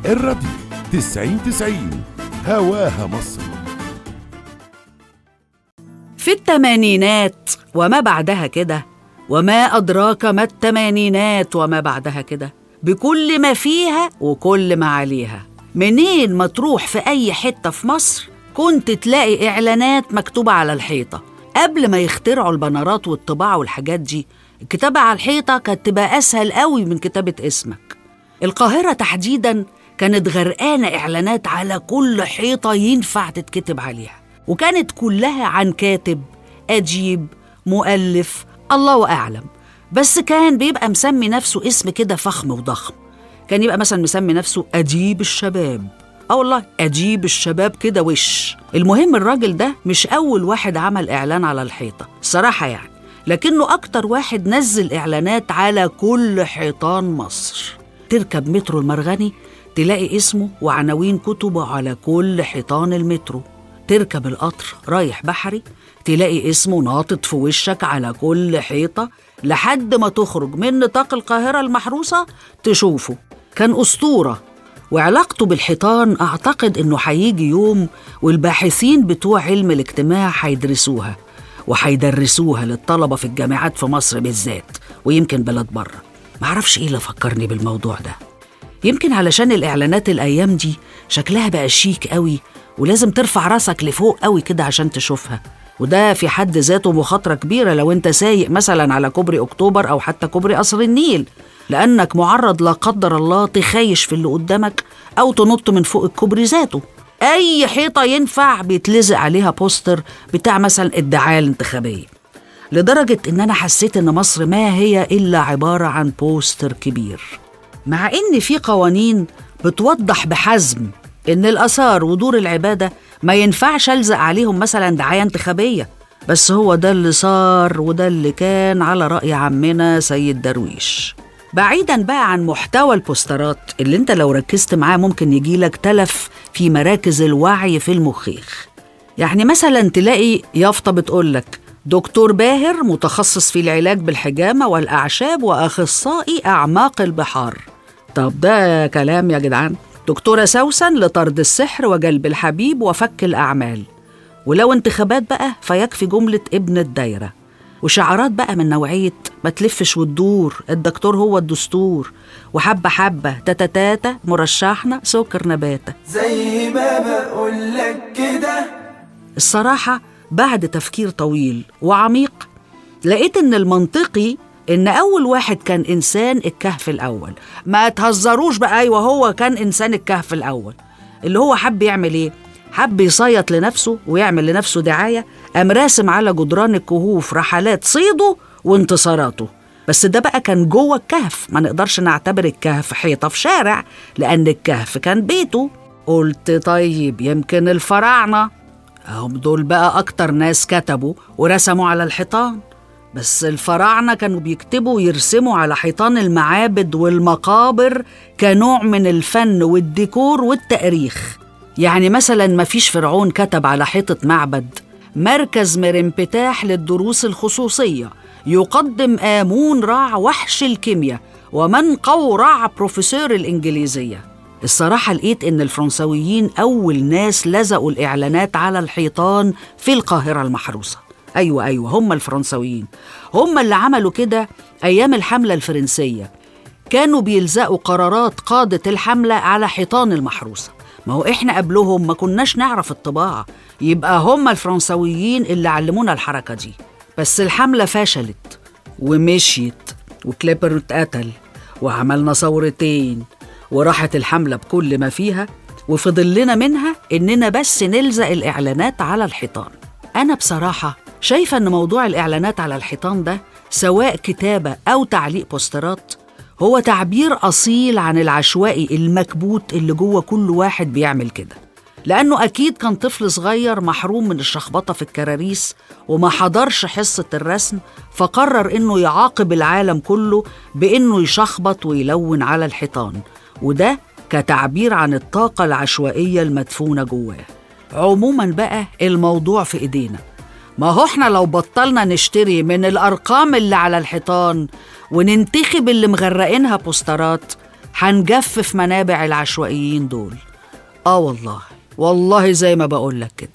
الراديو تسعين تسعين هواها مصر في الثمانينات وما بعدها كده وما أدراك ما الثمانينات وما بعدها كده بكل ما فيها وكل ما عليها منين ما تروح في أي حتة في مصر كنت تلاقي إعلانات مكتوبة على الحيطة قبل ما يخترعوا البنرات والطباعة والحاجات دي الكتابة على الحيطة كانت تبقى أسهل قوي من كتابة اسمك القاهرة تحديداً كانت غرقانة إعلانات على كل حيطة ينفع تتكتب عليها وكانت كلها عن كاتب أجيب مؤلف الله أعلم بس كان بيبقى مسمي نفسه اسم كده فخم وضخم كان يبقى مثلا مسمي نفسه أديب الشباب اه والله أجيب الشباب كده وش المهم الراجل ده مش أول واحد عمل إعلان على الحيطة الصراحة يعني لكنه أكتر واحد نزل إعلانات على كل حيطان مصر تركب مترو المرغني تلاقي اسمه وعناوين كتبه على كل حيطان المترو تركب القطر رايح بحري تلاقي اسمه ناطط في وشك على كل حيطة لحد ما تخرج من نطاق القاهرة المحروسة تشوفه كان أسطورة وعلاقته بالحيطان أعتقد إنه هيجي يوم والباحثين بتوع علم الاجتماع هيدرسوها وهيدرسوها للطلبة في الجامعات في مصر بالذات ويمكن بلد بره معرفش إيه اللي فكرني بالموضوع ده يمكن علشان الإعلانات الأيام دي شكلها بقى شيك قوي ولازم ترفع راسك لفوق قوي كده عشان تشوفها وده في حد ذاته مخاطرة كبيرة لو أنت سايق مثلا على كوبري أكتوبر أو حتى كوبري قصر النيل لأنك معرض لا قدر الله تخيش في اللي قدامك أو تنط من فوق الكوبري ذاته أي حيطة ينفع بيتلزق عليها بوستر بتاع مثلا الدعاية الانتخابية لدرجة إن أنا حسيت إن مصر ما هي إلا عبارة عن بوستر كبير مع إن في قوانين بتوضح بحزم إن الآثار ودور العبادة ما ينفعش ألزق عليهم مثلا دعاية انتخابية بس هو ده اللي صار وده اللي كان على رأي عمنا سيد درويش بعيدا بقى عن محتوى البوسترات اللي انت لو ركزت معاه ممكن يجيلك تلف في مراكز الوعي في المخيخ يعني مثلا تلاقي يافطة بتقولك دكتور باهر متخصص في العلاج بالحجامة والأعشاب وأخصائي أعماق البحار طب ده كلام يا جدعان دكتورة سوسن لطرد السحر وجلب الحبيب وفك الأعمال ولو انتخابات بقى فيكفي جملة ابن الدايرة وشعارات بقى من نوعية ما تلفش وتدور الدكتور هو الدستور وحبة حبة تاتا تاتا مرشحنا سكر نباتة زي ما بقولك كده الصراحة بعد تفكير طويل وعميق لقيت إن المنطقي إن أول واحد كان إنسان الكهف الأول ما تهزروش بقى أيوة هو كان إنسان الكهف الأول اللي هو حب يعمل إيه؟ حب يصيط لنفسه ويعمل لنفسه دعاية قام راسم على جدران الكهوف رحلات صيده وانتصاراته بس ده بقى كان جوه الكهف ما نقدرش نعتبر الكهف حيطة في شارع لأن الكهف كان بيته قلت طيب يمكن الفراعنة هم دول بقى أكتر ناس كتبوا ورسموا على الحيطان بس الفراعنة كانوا بيكتبوا ويرسموا على حيطان المعابد والمقابر كنوع من الفن والديكور والتأريخ يعني مثلا مفيش فرعون كتب على حيطة معبد مركز مرنبتاح للدروس الخصوصية يقدم آمون رع وحش الكيمياء ومن قورع بروفيسور الإنجليزية الصراحة لقيت إن الفرنسويين أول ناس لزقوا الإعلانات على الحيطان في القاهرة المحروسة أيوة أيوة هم الفرنسويين هم اللي عملوا كده أيام الحملة الفرنسية كانوا بيلزقوا قرارات قادة الحملة على حيطان المحروسة ما هو إحنا قبلهم ما كناش نعرف الطباعة يبقى هم الفرنسويين اللي علمونا الحركة دي بس الحملة فشلت ومشيت وكليبر اتقتل وعملنا ثورتين وراحت الحملة بكل ما فيها وفضل لنا منها إننا بس نلزق الإعلانات على الحيطان أنا بصراحة شايفة إن موضوع الإعلانات على الحيطان ده سواء كتابة أو تعليق بوسترات هو تعبير أصيل عن العشوائي المكبوت اللي جوه كل واحد بيعمل كده لأنه أكيد كان طفل صغير محروم من الشخبطة في الكراريس وما حضرش حصة الرسم فقرر إنه يعاقب العالم كله بإنه يشخبط ويلون على الحيطان وده كتعبير عن الطاقة العشوائية المدفونة جواه عموما بقى الموضوع في إيدينا ما هو احنا لو بطلنا نشتري من الأرقام اللي على الحيطان وننتخب اللي مغرقينها بوسترات هنجفف منابع العشوائيين دول اه والله والله زي ما بقولك كده